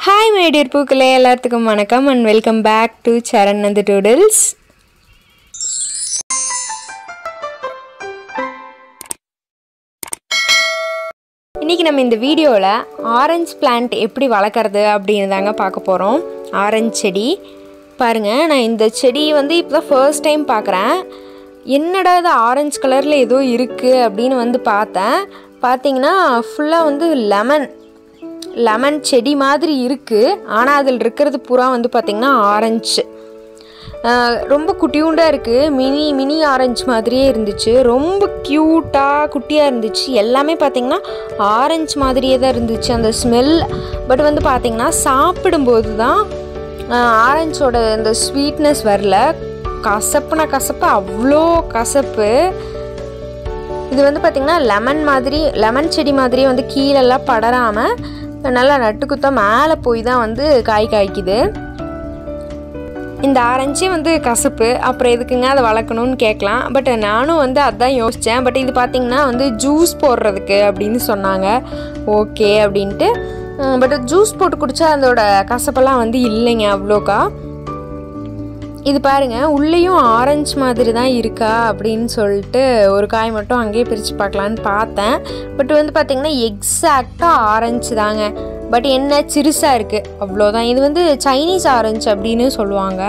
hi my dear பூக்களே எல்லாத்துக்கும் வணக்கம் and welcome back to Charan அந்த டூடில்ஸ் இன்றைக்கி நம்ம இந்த வீடியோவில் ஆரஞ்சு பிளான்ட் எப்படி வளர்க்குறது அப்படின்னு தாங்க பார்க்க போகிறோம் ஆரஞ்சு செடி பாருங்கள் நான் இந்த செடி வந்து இப்போ தான் ஃபர்ஸ்ட் டைம் பார்க்குறேன் என்னடா இது ஆரஞ்சு கலரில் ஏதோ இருக்குது அப்படின்னு வந்து பார்த்தேன் பார்த்தீங்கன்னா ஃபுல்லாக வந்து லெமன் லெமன் செடி மாதிரி இருக்குது ஆனால் அதில் இருக்கிறது பூரா வந்து பார்த்திங்கன்னா ஆரஞ்சு ஆஹ் ரொம்ப குட்டியூண்டாக இருக்குது மினி மினி ஆரஞ்சு மாதிரியே இருந்துச்சு ரொம்ப க்யூட்டாக குட்டியாக இருந்துச்சு எல்லாமே பார்த்திங்கன்னா ஆரஞ்சு மாதிரியே தான் இருந்துச்சு அந்த ஸ்மெல் பட் வந்து பார்த்திங்கன்னா சாப்பிடும்போது தான் ஆரஞ்சோட இந்த ஸ்வீட்னஸ் வரல கசப்புனா கசப்பு அவ்வளோ கசப்பு இது வந்து பார்த்திங்கன்னா லெமன் மாதிரி லெமன் செடி மாதிரியே வந்து கீழெல்லாம் படராமல் நல்லா நட்டுக்குத்தா மேலே போய் தான் வந்து காய் காய்க்குது இந்த ஆரஞ்சே வந்து கசப்பு அப்புறம் எதுக்குங்க அதை வளர்க்கணும்னு கேட்கலாம் பட் நானும் வந்து அதான் யோசித்தேன் பட் இது பார்த்திங்கன்னா வந்து ஜூஸ் போடுறதுக்கு அப்படின்னு சொன்னாங்க ஓகே அப்படின்ட்டு பட் ஜூஸ் போட்டு குடித்தா அதோட கசப்பெல்லாம் வந்து இல்லைங்க அவ்வளோக்கா இது பாருங்க உள்ளேயும் ஆரஞ்சு மாதிரி தான் இருக்கா அப்படின்னு சொல்லிட்டு ஒரு காய் மட்டும் அங்கேயே பிரித்து பார்க்கலான்னு பார்த்தேன் பட் வந்து பார்த்திங்கன்னா எக்ஸாக்டாக ஆரஞ்சு தாங்க பட் என்ன சிறுசாக இருக்குது அவ்வளோதான் இது வந்து சைனீஸ் ஆரஞ்சு அப்படின்னு சொல்லுவாங்க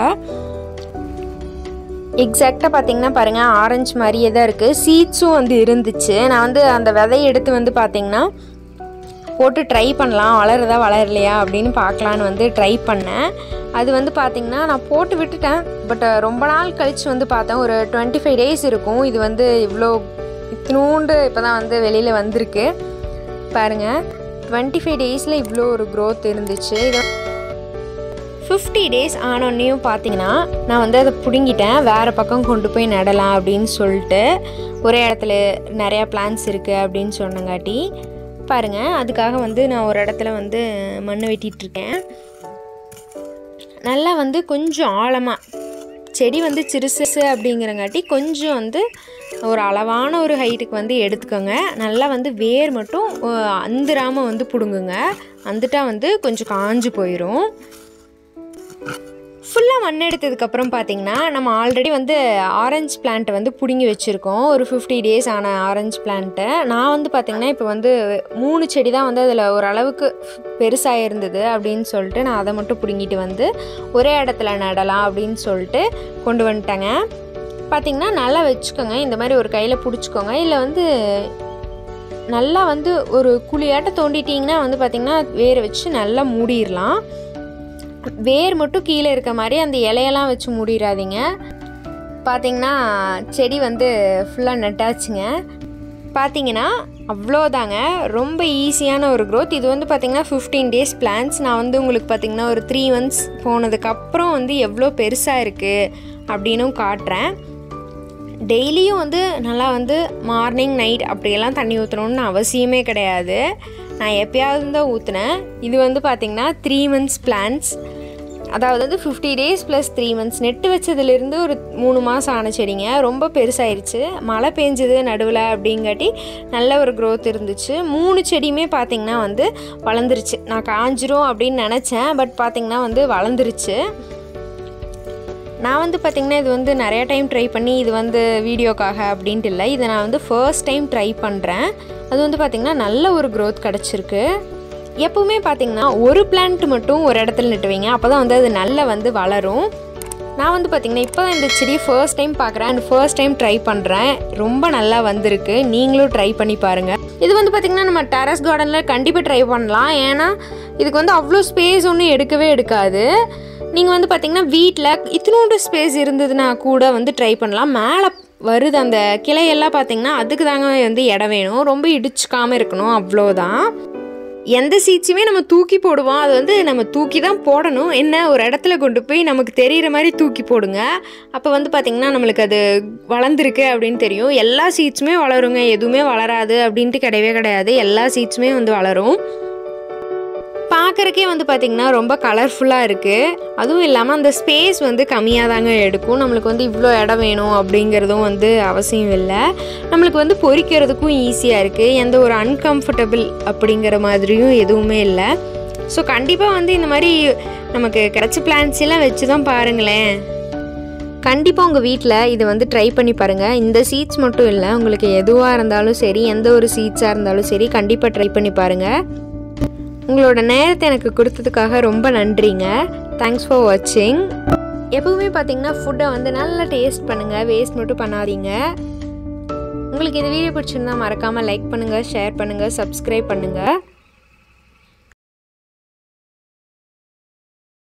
எக்ஸாக்டாக பார்த்தீங்கன்னா பாருங்கள் ஆரஞ்சு மாதிரியே தான் இருக்குது சீட்ஸும் வந்து இருந்துச்சு நான் வந்து அந்த விதையை எடுத்து வந்து பார்த்தீங்கன்னா போட்டு ட்ரை பண்ணலாம் வளருதா வளரலையா அப்படின்னு பார்க்கலான்னு வந்து ட்ரை பண்ணேன் அது வந்து பார்த்திங்கன்னா நான் போட்டு விட்டுட்டேன் பட் ரொம்ப நாள் கழித்து வந்து பார்த்தேன் ஒரு டுவெண்ட்டி ஃபைவ் டேஸ் இருக்கும் இது வந்து இவ்வளோ இத்தினூண்டு இப்போ தான் வந்து வெளியில் வந்திருக்கு பாருங்கள் டுவெண்ட்டி ஃபைவ் டேஸில் இவ்வளோ ஒரு க்ரோத் இருந்துச்சு இது ஃபிஃப்டி டேஸ் ஆனோன்னையும் பார்த்தீங்கன்னா நான் வந்து அதை பிடுங்கிட்டேன் வேறு பக்கம் கொண்டு போய் நடலாம் அப்படின்னு சொல்லிட்டு ஒரே இடத்துல நிறையா பிளான்ஸ் இருக்குது அப்படின்னு சொன்னங்காட்டி பாருங்கள் அதுக்காக வந்து நான் ஒரு இடத்துல வந்து மண் வெட்டிகிட்ருக்கேன் நல்லா வந்து கொஞ்சம் ஆழமாக செடி வந்து சிறுசு அப்படிங்கிறங்காட்டி கொஞ்சம் வந்து ஒரு அளவான ஒரு ஹைட்டுக்கு வந்து எடுத்துக்கோங்க நல்லா வந்து வேர் மட்டும் அந்துராமல் வந்து பிடுங்குங்க வந்துட்டா வந்து கொஞ்சம் காஞ்சு போயிடும் ஃபுல்லாக மண் எடுத்ததுக்கப்புறம் பார்த்தீங்கன்னா நம்ம ஆல்ரெடி வந்து ஆரஞ்சு பிளான்ட்டை வந்து பிடுங்கி வச்சுருக்கோம் ஒரு ஃபிஃப்டி டேஸ் ஆன ஆரஞ்சு பிளான்ட்டை நான் வந்து பார்த்திங்கன்னா இப்போ வந்து மூணு செடி தான் வந்து அதில் ஓரளவுக்கு பெருசாக இருந்தது அப்படின்னு சொல்லிட்டு நான் அதை மட்டும் பிடுங்கிட்டு வந்து ஒரே இடத்துல நடலாம் அப்படின்னு சொல்லிட்டு கொண்டு வந்துட்டேங்க பார்த்திங்கன்னா நல்லா வச்சுக்கோங்க இந்த மாதிரி ஒரு கையில் பிடிச்சிக்கோங்க இல்லை வந்து நல்லா வந்து ஒரு குழியாட்ட தோண்டிட்டிங்கன்னா வந்து பார்த்திங்கன்னா வேரை வச்சு நல்லா மூடிடலாம் வேர் மட்டும் கீழே இருக்க மாதிரி அந்த இலையெல்லாம் வச்சு மூடிடாதீங்க பார்த்தீங்கன்னா செடி வந்து ஃபுல்லாக நட்டாச்சுங்க பார்த்தீங்கன்னா அவ்வளோதாங்க ரொம்ப ஈஸியான ஒரு க்ரோத் இது வந்து பார்த்திங்கன்னா ஃபிஃப்டீன் டேஸ் பிளான்ஸ் நான் வந்து உங்களுக்கு பார்த்திங்கன்னா ஒரு த்ரீ மந்த்ஸ் போனதுக்கப்புறம் வந்து எவ்வளோ பெருசாக இருக்குது அப்படின்னும் காட்டுறேன் டெய்லியும் வந்து நல்லா வந்து மார்னிங் நைட் அப்படியெல்லாம் தண்ணி ஊற்றணுன்னு அவசியமே கிடையாது நான் எப்பயாவது தான் ஊற்றுனேன் இது வந்து பார்த்திங்கன்னா த்ரீ மந்த்ஸ் பிளான்ஸ் அதாவது வந்து fifty days plus three months நெட்டு வச்சதுலேருந்து ஒரு மூணு மாதம் ஆன செடிங்க ரொம்ப பெருசாயிருச்சு மழை பெஞ்சது நடுவில் அப்படிங்காட்டி நல்ல ஒரு க்ரோத் இருந்துச்சு மூணு செடியுமே பார்த்திங்கன்னா வந்து வளர்ந்துருச்சு நான் காஞ்சிரும் அப்படின்னு நினச்சேன் பட் பார்த்திங்கன்னா வந்து வளர்ந்துருச்சு நான் வந்து பார்த்திங்கன்னா இது வந்து நிறைய டைம் ட்ரை பண்ணி இது வந்து வீடியோக்காக அப்படின்ட்டு இல்லை இதை நான் வந்து ஃபர்ஸ்ட் டைம் ட்ரை பண்ணுறேன் அது வந்து பார்த்திங்கன்னா நல்ல ஒரு க்ரோத் கிடச்சிருக்கு எப்பவுமே பார்த்திங்கன்னா ஒரு பிளான்ட் மட்டும் ஒரு இடத்துல நட்டு வைங்க அப்போ தான் வந்து அது நல்லா வந்து வளரும் நான் வந்து பார்த்திங்கன்னா இப்போ தான் இந்த செடி ஃபர்ஸ்ட் டைம் பார்க்குறேன் அண்ட் ஃபர்ஸ்ட் டைம் ட்ரை பண்ணுறேன் ரொம்ப நல்லா வந்திருக்கு நீங்களும் ட்ரை பண்ணி பாருங்கள் இது வந்து பார்த்திங்கன்னா நம்ம டெரஸ் கார்டனில் கண்டிப்பாக ட்ரை பண்ணலாம் ஏன்னா இதுக்கு வந்து அவ்வளோ ஸ்பேஸ் ஒன்றும் எடுக்கவே எடுக்காது நீங்கள் வந்து பார்த்திங்கன்னா வீட்டில் இத்தினோண்டு ஸ்பேஸ் இருந்ததுன்னா கூட வந்து ட்ரை பண்ணலாம் மேலே வருது அந்த கிளையெல்லாம் பார்த்திங்கன்னா அதுக்கு தாங்க வந்து இடம் வேணும் ரொம்ப இடிச்சுக்காமல் இருக்கணும் அவ்வளோதான் எந்த சீட்ஸுமே நம்ம தூக்கி போடுவோம் அது வந்து நம்ம தூக்கி தான் போடணும் என்ன ஒரு இடத்துல கொண்டு போய் நமக்கு தெரிகிற மாதிரி தூக்கி போடுங்க அப்போ வந்து பார்த்திங்கன்னா நம்மளுக்கு அது வளர்ந்துருக்கு அப்படின்னு தெரியும் எல்லா சீட்ஸுமே வளருங்க எதுவுமே வளராது அப்படின்ட்டு கிடையவே கிடையாது எல்லா சீட்ஸுமே வந்து வளரும் பார்க்குறக்கே வந்து பார்த்திங்கன்னா ரொம்ப கலர்ஃபுல்லாக இருக்குது அதுவும் இல்லாமல் அந்த ஸ்பேஸ் வந்து கம்மியாக தாங்க எடுக்கும் நம்மளுக்கு வந்து இவ்வளோ இடம் வேணும் அப்படிங்கிறதும் வந்து அவசியம் இல்லை நம்மளுக்கு வந்து பொறிக்கிறதுக்கும் ஈஸியாக இருக்குது எந்த ஒரு அன்கம்ஃபர்டபுள் அப்படிங்கிற மாதிரியும் எதுவுமே இல்லை ஸோ கண்டிப்பாக வந்து இந்த மாதிரி நமக்கு கிடச்ச பிளான்ஸ் எல்லாம் வச்சு தான் பாருங்களேன் கண்டிப்பாக உங்கள் வீட்டில் இதை வந்து ட்ரை பண்ணி பாருங்கள் இந்த சீட்ஸ் மட்டும் இல்லை உங்களுக்கு எதுவாக இருந்தாலும் சரி எந்த ஒரு சீட்ஸாக இருந்தாலும் சரி கண்டிப்பாக ட்ரை பண்ணி பாருங்கள் உங்களோட நேரத்தை எனக்கு கொடுத்ததுக்காக ரொம்ப நன்றிங்க தேங்க்ஸ் ஃபார் வாட்சிங் எப்பவுமே பார்த்தீங்கன்னா ஃபுட்டை வந்து நல்லா டேஸ்ட் பண்ணுங்கள் வேஸ்ட் மட்டும் பண்ணாதீங்க உங்களுக்கு இந்த வீடியோ பிடிச்சிருந்தா மறக்காமல் லைக் பண்ணுங்கள் ஷேர் பண்ணுங்கள் சப்ஸ்கிரைப் பண்ணுங்கள்